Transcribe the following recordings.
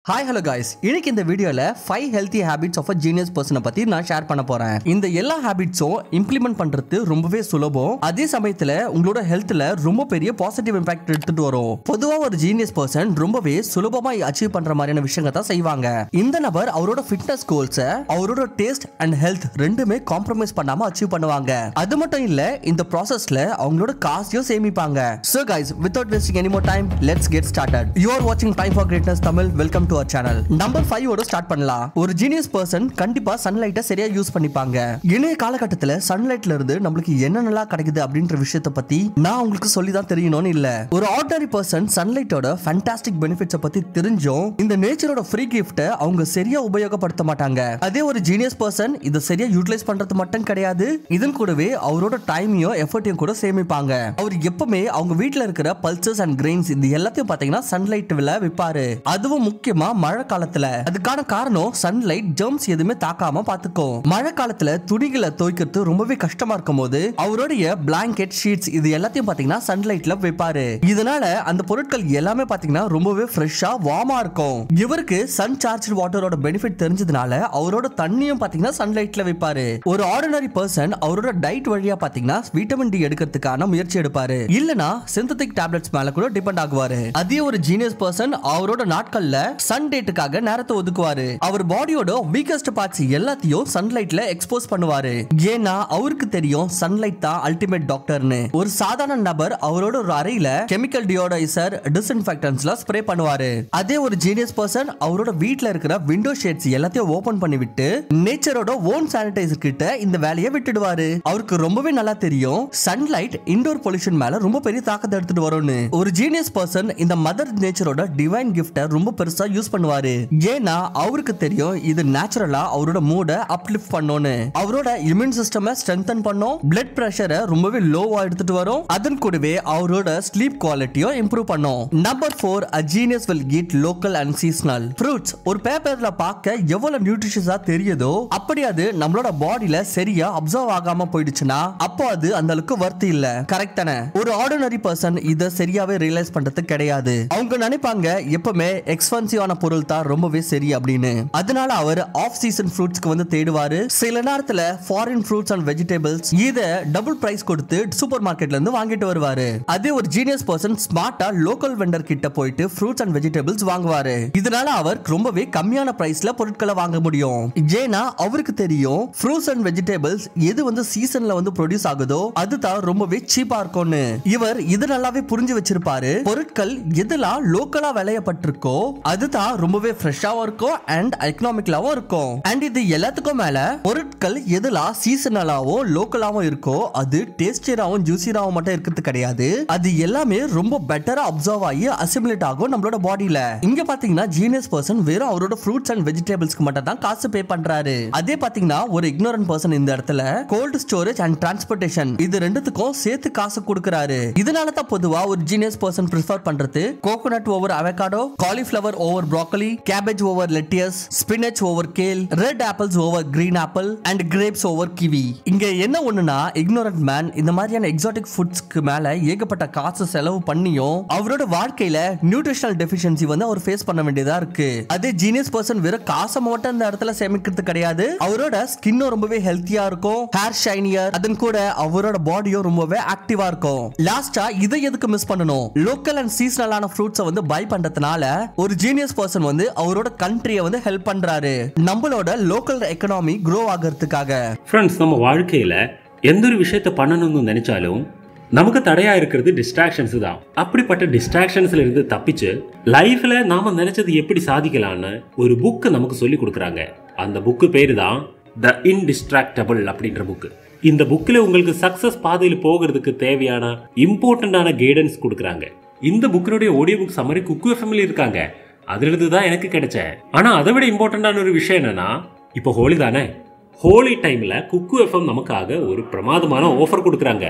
hi hello guys இன்னைக்கு இந்த வீடியோல five healthy habits of a genius பர்சனை பத்தி நான் ஷேர் பண்ண போறேன் இந்த எல்லா ஹேபிட்ஸும் இம்ப்ளிமெண்ட் பண்றது ரொம்பவே சுலபம் அதே சமயத்துல உங்களோட ஹெல்த்ல ரொம்ப பெரிய பாசிட்டிவ் இம்பாக்ட் எடுத்துட்டு வரும் பொதுவா ஒரு ஜீனியஸ் பர்சன் ரொம்பவே சுலபமா அச்சீவ் பண்ற மாதிரியான விஷயங்களை தான் செய்வாங்க இந்த நபர் அவரோட ஃபிட்னஸ் கோல்ஸை அவரோட டேஸ்ட் அண்ட் ஹெல்த் ரெண்டுமே காம்ப்ரமைஸ் பண்ணாம அச்சீவ் பண்ணுவாங்க அது மட்டும் இல்ல இந்த ப்ராசஸ்ல அவங்களோட காசையும் சேமிப்பாங்க so guys without wasting any more time let's get started you are வாட்சிங் time for greatness Tamil welcome to our channel number five ஓட ஸ்டார்ட் பண்ணலாம் ஒரு ஜீனியஸ் பர்சன் கண்டிப்பா சன்லைட்டை சரியா யூஸ் பண்ணிப்பாங்க இணைய காலகட்டத்துல சன்லைட்ல இருந்து நம்மளுக்கு என்னென்னலாம் கிடைக்குது அப்படின்ற விஷயத்தை பத்தி நான் உங்களுக்கு சொல்லி தான் தெரியணும்னு இல்ல ஒரு ஆர்டினரி பர்சன் சன்லைட்டோட ஃபேண்டாஸ்டிக் பெனிஃபிட்ஸை பத்தி தெரிஞ்சும் இந்த நேச்சரோட ஃப்ரீ கிஃப்ட்டை அவங்க சரியா உபயோகப்படுத்த மாட்டாங்க அதே ஒரு ஜீனியஸ் பர்சன் இதை சரியா யூட்டிலைஸ் பண்றது மட்டும் கிடையாது இதன் கூடவே அவரோட டைமையும் எஃபர்ட்டையும் கூட சேமிப்பாங்க அவர் எப்பவுமே அவங்க வீட்ல இருக்கிற பல்சஸ் அண்ட் கிரெயின்ஸ் இது எல்லாத்தையும் பாத்தீங்கன்னா சன்லைட் விற்பாரு அதுவும் முக்கியமா மழை காலத்துல அதுக்கான காரணம் சன்லைட் ஜெர்ம்ஸ் எதுவுமே தாக்காம பாத்துக்கும் மழை காலத்துல துணிகளை துவைக்கிறது ரொம்பவே கஷ்டமா இருக்கும் போது அவருடைய பிளாங்கெட் ஷீட்ஸ் இது எல்லாத்தையும் பாத்தீங்கன்னா சன்லைட்ல வைப்பாரு இதனால அந்த பொருட்கள் எல்லாமே பாத்தீங்கன்னா ரொம்பவே ஃப்ரெஷ்ஷா வார்மா இருக்கும் இவருக்கு சன் சார்ஜ் வாட்டரோட பெனிஃபிட் தெரிஞ்சதுனால அவரோட தண்ணியும் பாத்தீங்கன்னா சன்லைட்ல வைப்பாரு ஒரு ஆர்டினரி பர்சன் அவரோட டயட் வழியா பாத்தீங்கன்னா விட்டமின் டி எடுக்கிறதுக்கான முயற்சி எடுப்பாரு இல்லனா சிந்தட்டிக் டேப்லெட்ஸ் மேல கூட டிபெண்ட் ஆகுவாரு அதே ஒரு ஜீனியஸ் பர்சன் அவரோட நாட்கள்ல சன் டேட்டுக்காக நேரத்தை ஒதுக்குவாரு அவர் பாடியோட வீக்கஸ்ட் பார்ட்ஸ் எல்லாத்தையும் சன்லைட்ல எக்ஸ்போஸ் பண்ணுவாரு ஏன்னா அவருக்கு தெரியும் சன்லைட் தான் அல்டிமேட் டாக்டர்னு ஒரு சாதாரண நபர் அவரோட ஒரு அறையில கெமிக்கல் டியோடைசர் டிஸ்இன்ஃபெக்டன்ஸ்லாம் ஸ்ப்ரே பண்ணுவாரு அதே ஒரு ஜீனியஸ் பர்சன் அவரோட வீட்ல இருக்கிற விண்டோ ஷேட்ஸ் எல்லாத்தையும் ஓபன் பண்ணி விட்டு நேச்சரோட ஓன் சானிடைசர் கிட்ட இந்த வேலையை விட்டுடுவாரு அவருக்கு ரொம்பவே நல்லா தெரியும் சன்லைட் இண்டோர் பொல்யூஷன் மேல ரொம்ப பெரிய தாக்கத்தை எடுத்துட்டு வரும்னு ஒரு ஜீனியஸ் பர்சன் இந்த மதர் நேச்சரோட டிவைன் கிஃப்ட ரொம்ப பெருசா யூஸ் பண்ணுவாரு ஏன்னா அவருக்கு தெரியும் இது நேச்சுரலா அவரோட மூட அப்லிஃப்ட் பண்ணும்னு அவரோட இம்யூன் சிஸ்டம் ஸ்ட்ரென்தன் பண்ணும் பிளட் பிரஷரை ரொம்பவே லோவா எடுத்துட்டு வரும் அதன் கூடவே அவரோட ஸ்லீப் குவாலிட்டியும் இம்ப்ரூவ் பண்ணும் number four a genius will eat local and seasonal fruits ஒரு பேப்பர்ல பார்க்க எவ்வளவு நியூட்ரிஷியஸா தெரியுதோ அப்படி அது நம்மளோட பாடியில சரியா அப்சர்வ் ஆகாம போயிடுச்சுன்னா அப்போ அது அந்த அளவுக்கு வர்த்தி இல்ல கரெக்ட் தானே ஒரு ஆர்டினரி பர்சன் இத சரியாவே ரியலைஸ் பண்றது கிடையாது அவங்க நினைப்பாங்க எப்பவுமே எக்ஸ்பென்சிவான பொருள் தான் ரொம்பவே சரி அப்படின்னு அதனால அவர் ஆஃப் சீசன் ஃப்ரூட்ஸ்க்கு வந்து தேடுவாரு சில நேரத்துல ஃபாரின் ஃப்ரூட்ஸ் அண்ட் வெஜிடபிள்ஸ் இத டபுள் பிரைஸ் கொடுத்து சூப்பர் மார்க்கெட்ல இருந்து வாங்கிட்டு வருவாரு அதே ஒரு ஜீனியஸ் பர்சன் ஸ்மார்ட்டா லோக்கல் வெண்டர் கிட்ட போயிட்டு ஃப்ரூட்ஸ் அண்ட் வெஜிடபிள்ஸ் வாங்குவாரு இதனால அவர் ரொம்பவே கம்மியான பிரைஸ்ல பொருட்களை வாங்க முடியும் ஏன்னா அவருக்கு தெரியும் ஃப்ரூட்ஸ் அண்ட் வெஜிடபிள்ஸ் எது வந்து சீசன்ல வந்து ப்ரொடியூஸ் ஆகுதோ அதுதான் ரொம்பவே சீப்பா இருக்கும்னு இவர் இது நல்லாவே புரிஞ்சு வச்சிருப்பாரு பொருட்கள் எதெல்லாம் லோக்கலா விளையப்பட்டிருக்கோ அதுதான் ரொம்பவே ஃப்ரெஷ்ஷாவும் இருக்கும் அண்ட் எக்கனாமிக்கலாவும் இருக்கும் அண்ட் இது எல்லாத்துக்கும் மேல பொருட்கள் எதெல்லாம் சீசனலாவும் லோக்கலாவும் இருக்கோ அது டேஸ்டியராவும் ஜூசியராவும் மட்டும் இருக்கிறது கிடையாது அது எல்லாமே ரொம்ப பெட்டரா அப்சர்வ் ஆகி அசிமுலேட் ஆகும் நம்மளோட பாடியில இங்க பாத்தீங்கன்னா ஜீனியஸ் பர்சன் வெறும் அவரோட ஃப்ரூட்ஸ் அண்ட் வெஜிடபிள்ஸ்க்கு மட்டும் தான் காசு பே பண்றாரு அதே பாத்தீங்கன்னா ஒரு இக்னோரன்ட் பர்சன் இந்த இடத்துல கோல்டு ஸ்டோரேஜ் அண்ட் டிரான்ஸ்போர்டேஷன் இது ரெண்டுத்துக்கும் சேர்த்து காசு கொடுக்கறாரு இதனால தான் பொதுவா ஒரு ஜீனியஸ் பர்சன் ப்ரிஃபர் பண்றது coconut over avocado cauliflower over broccoli cabbage over lettuce spinach over kale red apples over green apple and grapes over kiwi இங்க என்ன ஒண்ணுனா இக்னோரன்ட் மேன் இந்த மாதிரியான எக்ஸாட்டிக் ஃபுட்ஸ்க்கு மேல ஏகப்பட்ட காசு செலவு பண்ணியும் அவரோட வாழ்க்கையில நியூட்ரிஷனல் டெஃபிஷியன்சி வந்து அவர் ஃபேஸ் பண்ண வேண்டியதா இருக்கு அதே ஜீனியஸ் பர்சன் வெறும் காசை மட்டும் இந்த இடத்துல சேமிக்கிறது கிடையாது அவரோட ஸ்கின்னும் ரொம்பவே ஹெல்த்தியா இருக்கும் ஹேர் ஷைனியர் அதன் கூட அவரோட பாடியும் ரொம்பவே ஆக்டிவா இருக்கும் லாஸ்டா இதை எதுக்கு மிஸ் பண்ணணும் லோக்கல் அண்ட் சீசனலான ஃப்ரூட்ஸை வந்து பை பண்றதுனால ஒரு ஜீனியஸ் பர்சன் வந்து அவரோட கண்ட்ரியை வந்து ஹெல்ப் பண்றாரு நம்மளோட லோக்கல் எக்கனாமி க்ரோ ஆகிறதுக்காக ஃப்ரெண்ட்ஸ் நம்ம வாழ்க்கையில் எந்த ஒரு விஷயத்தை பண்ணணும்னு நினைச்சாலும் நமக்கு தடையா இருக்கிறது டிஸ்ட்ராக்ஷன்ஸ் தான் அப்படிப்பட்ட டிஸ்ட்ராக்ஷன்ஸ்ல இருந்து தப்பிச்சு லைஃப்ல நாம நினைச்சது எப்படி சாதிக்கலாம்னு ஒரு புக்கு நமக்கு சொல்லி கொடுக்குறாங்க அந்த புக்கு பேரு தான் த இன்டிஸ்ட்ராக்டபிள் அப்படின்ற புக்கு இந்த புக்கில் உங்களுக்கு சக்சஸ் பாதையில் போகிறதுக்கு தேவையான இம்பார்ட்டண்டான கைடன்ஸ் கொடுக்குறாங்க இந்த புக்கினுடைய ஆடியோ புக் சம்மரி குக்கு எஃப்எம்ல இருக்காங்க அதிலிருந்து தான் எனக்கு கிடைச்சேன் ஆனா அதை விட இம்பார்ட்டண்டான ஒரு விஷயம் என்னன்னா இப்போ ஹோலி தானே ஹோலி டைம்ல குக்கு எஃப்எம் நமக்காக ஒரு பிரமாதமான ஆஃபர் கொடுக்குறாங்க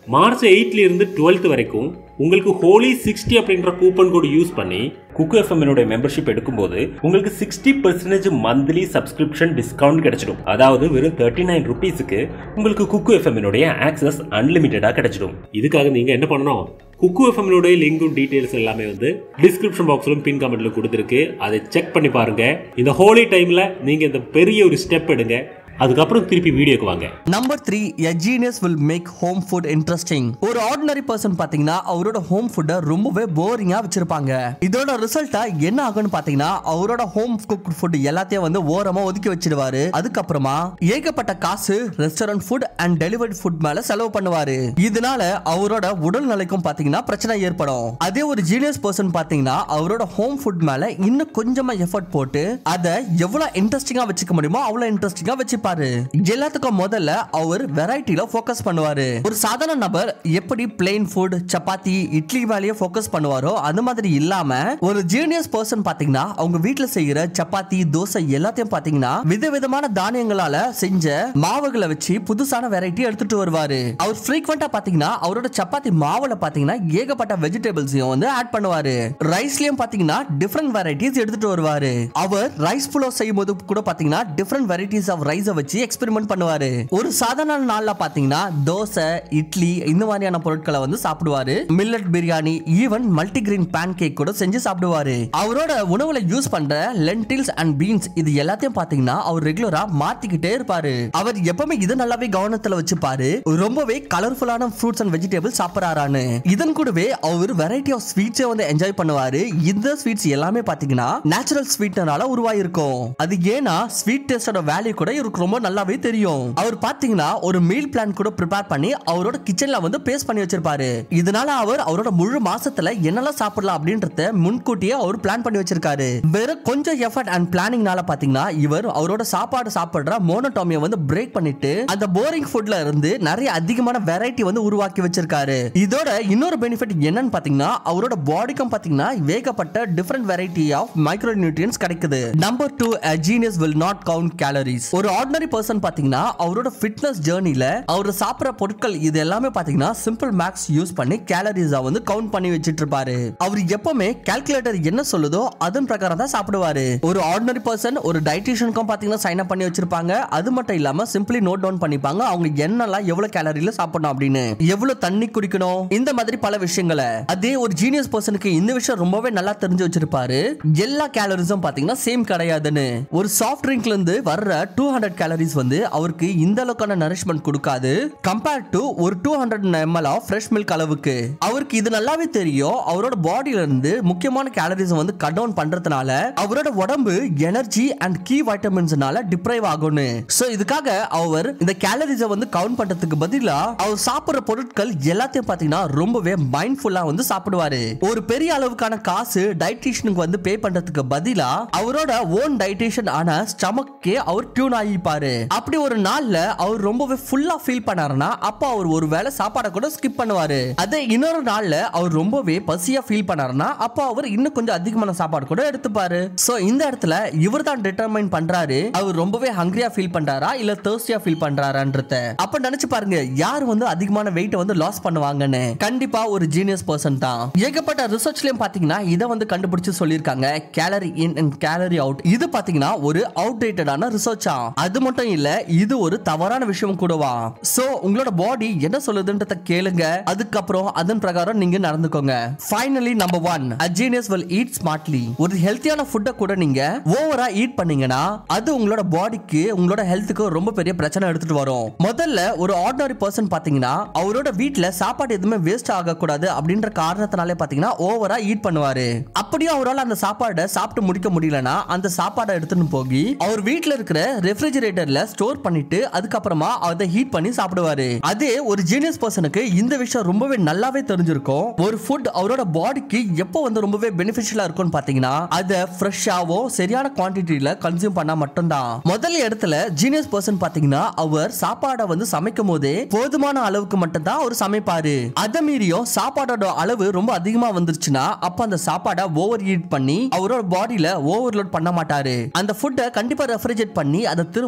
மார்ச் எயிட்ல இருந்து டுவெல்த் வரைக்கும் உங்களுக்கு ஹோலி சிக்ஸ்டி அப்படின்ற கூப்பன் கோடு யூஸ் பண்ணி குக்கு எஃப்எம்னுடைய மெம்பர்ஷிப் எடுக்கும்போது உங்களுக்கு sixty percentage monthly subscription discount கிடைச்சிடும் அதாவது வெறும் தேர்ட்டி நைன் ருபீஸுக்கு உங்களுக்கு குக்கு எஃப்எம்னுடைய ஆக்சஸ் அன்லிமிட்டடா கிடைச்சிடும் இதுக்காக நீங்க என்ன பண்ணணும் குக்கு எஃப்எம்னுடைய லிங்கும் டீடைல்ஸ் எல்லாமே வந்து டிஸ்கிரிப்ஷன் பாக்ஸ்லும் பின் கமெண்ட்ல கொடுத்துருக்கு அதை செக் பண்ணி பாருங்க இந்த ஹோலி டைம்ல நீங்க இந்த பெரிய ஒரு ஸ்டெப் எடுங்க அதுக்கப்புறம் திருப்பி வீடியோக்கு வாங்க number three a genius will make home food interesting ஒரு ஆர்டினரி பர்சன் பாத்தீங்கன்னா அவரோட ஹோம் ஃபுட்டை ரொம்பவே போரிங்கா வச்சிருப்பாங்க இதோட ரிசல்ட்டா என்ன ஆகும்னு பாத்தீங்கன்னா அவரோட ஹோம் குக் ஃபுட் எல்லாத்தையும் வந்து ஓரமா ஒதுக்கி வச்சிடுவாரு அதுக்கப்புறமா ஏகப்பட்ட காசு restaurant food and delivery food மேல செலவு பண்ணுவாரு இதனால அவரோட உடல் நிலைக்கும் பாத்தீங்கன்னா பிரச்சனை ஏற்படும் அதே ஒரு ஜீனியஸ் பர்சன் பாத்தீங்கன்னா அவரோட ஹோம் ஃபுட் மேல இன்னும் கொஞ்சமா எஃபர்ட் போட்டு அதை எவ்வளவு இன்ட்ரெஸ்டிங்கா வச்சுக்க முடியுமோ அவ்வளவு இன்ட்ரெஸ்டிங்கா வச்சுப்பாரு எல்லாத்துக்கும் முதல்ல அவர் வெரைட்டில ஃபோக்கஸ் பண்ணுவாரு ஒரு சாதாரண நபர் எப்படி பிளெயின் ஃபுட் சப்பாத்தி இட்லி வேலையை ஃபோக்கஸ் பண்ணுவாரோ அது மாதிரி இல்லாம ஒரு ஜீனியஸ் பர்சன் பாத்தீங்கன்னா அவங்க வீட்ல செய்யற சப்பாத்தி தோசை எல்லாத்தையும் பாத்தீங்கன்னா விதவிதமான தானியங்களால செஞ்ச மாவுகளை வச்சு புதுசான வெரைட்டி எடுத்துட்டு வருவாரு அவர் ஃப்ரீக்வெண்டா பாத்தீங்கன்னா அவரோட சப்பாத்தி மாவுல பாத்தீங்கன்னா ஏகப்பட்ட வெஜிடபிள்ஸையும் வந்து ஆட் பண்ணுவாரு ரைஸ்லயும் பாத்தீங்கன்னா டிஃப்ரெண்ட் வெரைட்டிஸ் எடுத்துட்டு வருவாரு அவர் ரைஸ் புலோ செய்யும் போது கூட பாத்தீங்கன்னா டிஃப்ரெண்ட் வெரைட்டிஸ் ஆஃப் ரைஸை வச்சு எக்ஸ்பெரிமெண்ட் பண்ணுவாரு ஒரு சாதாரண நாள்ல பாத்தீங்கன்னா தோசை இட்லி இந்த மாதிரியான பொருட்களை வந்து சாப்பிடுவாரு millet biryani even multi green pancake கூட செஞ்சு சாப்பிடுவாரு அவரோட உணவுல யூஸ் பண்ற லென்டில்ஸ் அண்ட் பீன்ஸ் இது எல்லாத்தையும் பாத்தீங்கன்னா அவர் ரெகுலரா மாத்திக்கிட்டே இருப்பாரு அவர் எப்பவுமே இது நல்லாவே கவனத்துல வச்சுப்பாரு ரொம்பவே கலர்ஃபுல்லான ஃப்ரூட்ஸ் அண்ட் வெஜிடபிள்ஸ் சாப்பிடறாரான்னு இதன் கூடவே அவர் வெரைட்டி ஆஃப் ஸ்வீட்ஸை வந்து என்ஜாய் பண்ணுவாரு இந்த ஸ்வீட்ஸ் எல்லாமே பாத்தீங்கன்னா நேச்சுரல் ஸ்வீட்னால உருவாயிருக்கும் அது ஏன்னா ஸ்வீட் டேஸ்டோட வேல்யூ கூட இவருக்கு ரொம்ப நல்லாவே தெரியும் அவர் பாத்தீங்கன்னா ஒரு மீல் பிளான் கூட ப்ரிப்பேர் பண்ணி அவரோட கிச்சன்ல வந்து பேஸ்ட் பண்ணி வச்சிருப்பாரு இதனால அவர் அவரோட முழு மாசத்துல என்னெல்லாம் சாப்பிடலாம் அப்படின்றத முன்கூட்டியே அவர் பிளான் பண்ணி வச்சிருக்காரு வெறும் கொஞ்சம் எஃபர்ட் அண்ட் பிளானிங்னால பாத்தீங்கன்னா இவர் அவரோட சாப்பாடு சாப்பிடுற மோனோட்டாமியை வந்து பிரேக் பண்ணிட்டு அந்த போரிங் ஃபுட்ல இருந்து நிறைய அதிகமான வெரைட்டி வந்து உருவாக்கி வச்சிருக்காரு இதோட இன்னொரு பெனிஃபிட் என்னன்னு பாத்தீங்கன்னா அவரோட பாடிக்கும் பாத்தீங்கன்னா வேகப்பட்ட different variety of micro nutrients கிடைக்குது number two genius will not count calories ஒரு ஆர்டினரி பர்சன் பாத்தீங்கன்னா அவரோட ஃபிட்னஸ் ஜேர்னில அவர் சாப்பிடுற பொருட்கள் இது எல்லாமே பாத்தீங்கன்னா சிம்பிள் மேக்ஸ் யூஸ் பண்ணி கேலரிஸா வந்து கவுண்ட் பண்ணி வச்சிட்டு இருப்பாரு அவர் எப்பவுமே கால்குலேட்டர் என்ன சொல்லுதோ அதன் பிரகாரம் தான் சாப்பிடுவாரு ஒரு ஆர்டினரி பர்சன் ஒரு டயட்டிஷியனுக்கும் பாத்தீங்கன்னா சைன் அப் பண்ணி வச்சிருப்பாங்க அது மட்டும் இல்லாம சிம்பிளி நோட் டவுன் பண்ணிப்பாங்க அவங்க என்னெல்லாம் எவ்வளவு கேலரியில சாப்பிடணும் அப்படின்னு எவ்வளவு தண்ணி குடிக்கணும் இந்த மாதிரி பல விஷயங்களை அதே ஒரு ஜீனியஸ் பர்சனுக்கு இந்த விஷயம் ரொம்பவே நல்லா தெரிஞ்சு வச்சிருப்பாரு எல்லா கேலரிஸும் பாத்தீங்கன்னா சேம் கிடையாதுன்னு ஒரு சாஃப்ட் ட்ரிங்க்ல இருந்து வர்ற டூ ஹண்ட்ரட் கேலரிஸ் வந்து அவருக்கு இந்த அளவுக்கான நரிஷ்மெண்ட் கொடுக்காது கம்பேர் டு ஒரு two hundred ML of fresh milk அளவுக்கு அவருக்கு இது நல்லாவே தெரியும் அவரோட பாடியில இருந்து முக்கியமான கேலரிஸ் வந்து கட் டவுன் பண்றதுனால அவரோட உடம்பு எனர்ஜி அண்ட் கீ வைட்டமின்ஸ்னால டிப்ரைவ் ஆகும்னு சோ இதுக்காக அவர் இந்த கேலரிஸை வந்து கவுண்ட் பண்றதுக்கு பதிலா அவர் சாப்பிடுற பொருட்கள் எல்லாத்தையும் பாத்தீங்கன்னா ரொம்பவே மைண்ட்ஃபுல்லா வந்து சாப்பிடுவாரு ஒரு பெரிய அளவுக்கான காசு டயட்டிஷியனுக்கு வந்து பே பண்றதுக்கு பதிலா அவரோட ஓன் டயட்டிஷியன் ஆன ஸ்டமக்கே அவர் டியூன் ஆகிப்பாரு அப்படி ஒரு நாள்ல அவர் ரொம்பவே ஃபுல்லா ஃபீல் பண்ணாருன்னா அப்போ அவர் ஒரு வேளை சாப்பாடை கூட ஸ்கிப் பண்ணுவாரு அதே இன்னொரு நாள்ல அவர் ரொம்பவே பசியா ஃபீல் பண்ணாருன்னா அப்போ அவர் இன்னும் கொஞ்சம் அதிகமான சாப்பாடு கூட எடுத்துப்பாரு சோ இந்த இடத்துல இவர் தான் டிட்டர்மைன் பண்றாரு அவர் ரொம்பவே ஹங்கிரியா ஃபீல் பண்றாரா இல்ல தேர்ஸ்டியா ஃபீல் பண்றாரான்றத அப்ப நினைச்சு பாருங்க யார் வந்து அதிகமான வெயிட் வந்து லாஸ் பண்ணுவாங்கன்னு கண்டிப்பா ஒரு ஜீனியஸ் பர்சன் தான் ஏகப்பட்ட ரிசர்ச்லயும் பாத்தீங்கன்னா இதை வந்து கண்டுபிடிச்சு சொல்லியிருக்காங்க calorie in and calorie out இது பாத்தீங்கன்னா ஒரு அவுடேட்டடான ரிசர்ச்சா அது மட்டும் இல்ல இது ஒரு தவறான விஷயம் கூடவா சோ உங்களோட பாடி என்ன சொல்லுதுன்றத கேளுங்க அதுக்கப்புறம் அதன் பிரகாரம் நீங்க நடந்துக்கோங்க finally number one a genius will eat smartly ஒரு ஹெல்த்தியான ஃபுட்டை கூட நீங்க ஓவரா ஈட் பண்ணீங்கன்னா அது உங்களோட பாடிக்கு உங்களோட ஹெல்த்துக்கு ரொம்ப பெரிய பிரச்சனை எடுத்துட்டு வரும் முதல்ல ஒரு ஆர்டினரி பர்சன் பாத்தீங்கன்னா அவரோட வீட்ல சாப்பாடு எதுவுமே வேஸ்ட் ஆகக்கூடாது அப்படின்ற காரணத்தினாலே பாத்தீங்கன்னா ஓவரா ஈட் பண்ணுவாரு அப்படியும் அவரால் அந்த சாப்பாடை சாப்பிட்டு முடிக்க முடியலன்னா அந்த சாப்பாடை எடுத்துன்னு போய் அவர் வீட்ல இருக்கிற ரெஃப்ரிஜரேட்டர்ல ஸ்டோர் பண்ணிட்டு அதுக்கப்புறமா அதை ஹீட் பண்ணி சாப்பிடுவாரு அதே ஒரு ஜீனியஸ் பர்சனுக்கு இந்த விஷயம் ரொம்பவே நல்லாவே தெரிஞ்சிருக்கும் ஒரு ஃபுட் அவரோட பாடிக்கு எப்போ வந்து ரொம்பவே பெனிஃபிஷியலா இருக்கும்னு பாத்தீங்கன்னா அதை ஃப்ரெஷ்ஷாவோ சரியான குவான்டிட்டியில கன்சியூம் பண்ணா மட்டும்தான் முதல் இடத்துல ஜீனியஸ் பர்சன் பாத்தீங்கன்னா அவர் சாப்பாடை வந்து சமைக்கும் போதே போதுமான அளவுக்கு மட்டும் தான் அவர் சமைப்பாரு அதை மீறியும் சாப்பாடோட அளவு ரொம்ப அதிகமா வந்துருச்சுன்னா அப்ப அந்த சாப்பாடை ஓவர் ஹீட் பண்ணி அவரோட பாடியில ஓவர்லோட் பண்ண மாட்டாரு அந்த ஃபுட்டை கண்டிப்பா ரெஃப்ரிஜரேட் பண்ணி அதை திரும்ப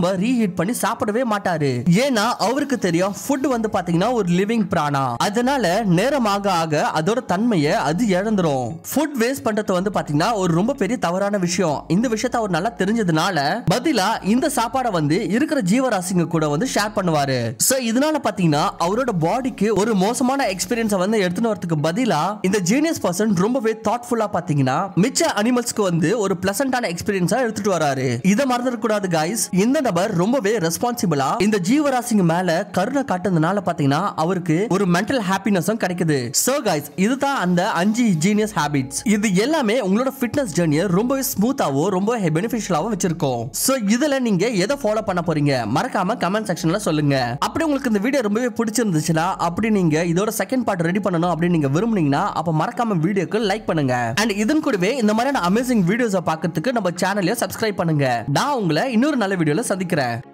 திரும்ப ரீஹீட் பண்ணி சாப்பிடவே மாட்டாரு ஏன்னா அவருக்கு தெரியும் ஃபுட் வந்து பாத்தீங்கன்னா ஒரு லிவிங் பிராணா அதனால நேரமாக ஆக அதோட தன்மையை அது இழந்துரும் ஃபுட் வேஸ்ட் பண்றது வந்து பாத்தீங்கன்னா ஒரு ரொம்ப பெரிய தவறான விஷயம் இந்த விஷயத்த அவர் நல்லா தெரிஞ்சதுனால பதிலா இந்த சாப்பாடை வந்து இருக்கிற ஜீவராசிங்க கூட வந்து ஷேர் பண்ணுவாரு சோ இதனால பாத்தீங்கன்னா அவரோட பாடிக்கு ஒரு மோசமான எக்ஸ்பீரியன்ஸை வந்து எடுத்துன்னு வரதுக்கு பதிலா இந்த ஜீனியஸ் பர்சன் ரொம்பவே தாட்ஃபுல்லா பாத்தீங்கன்னா மிச்ச அனிமல்ஸ்க்கு வந்து ஒரு பிளசண்டான எக்ஸ்பீரியன்ஸா எடுத்துட்டு வராரு இதை மறந்துட கூடாது கைஸ் இந்த நபர் ரொம்பவே ரெஸ்பான்சிபிளா இந்த ஜீவராசிங்க மேல கருணை காட்டுறதுனால பாத்தீங்கன்னா அவருக்கு ஒரு மென்டல் ஹாப்பினஸும் கிடைக்குது சோ கைஸ் இதுதான் அந்த அஞ்சு ஜீனியஸ் ஹாபிட்ஸ் இது எல்லாமே உங்களோட ஃபிட்னஸ் ஜேர்னியை ரொம்பவே ஸ்மூத்தாவோ ரொம்ப பெனிஃபிஷியலாவும் வச்சிருக்கோம் சோ இதுல நீங்க எதை ஃபாலோ பண்ண போறீங்க மறக்காம கமெண்ட் செக்ஷன்ல சொல்லுங்க அப்படி உங்களுக்கு இந்த வீடியோ ரொம்பவே பிடிச்சிருந்துச்சுன்னா அப்படி நீங்க இதோட செகண்ட் பார்ட் ரெடி பண்ணணும் அப்படின்னு நீங்க விரும்புனீங்கன்னா அப்ப மறக்காம வீடியோக்கு லைக் பண்ணுங்க அண்ட் இதன் கூடவே இந்த மாதிரியான அமேசிங் வீடியோஸை பார்க்கறதுக்கு நம்ம சேனலையும் சப்ஸ்கிரைப் பண்ணுங்க நான் உங்களை இன்னொரு நல்ல வீடியோல சந்திக்கிறேன்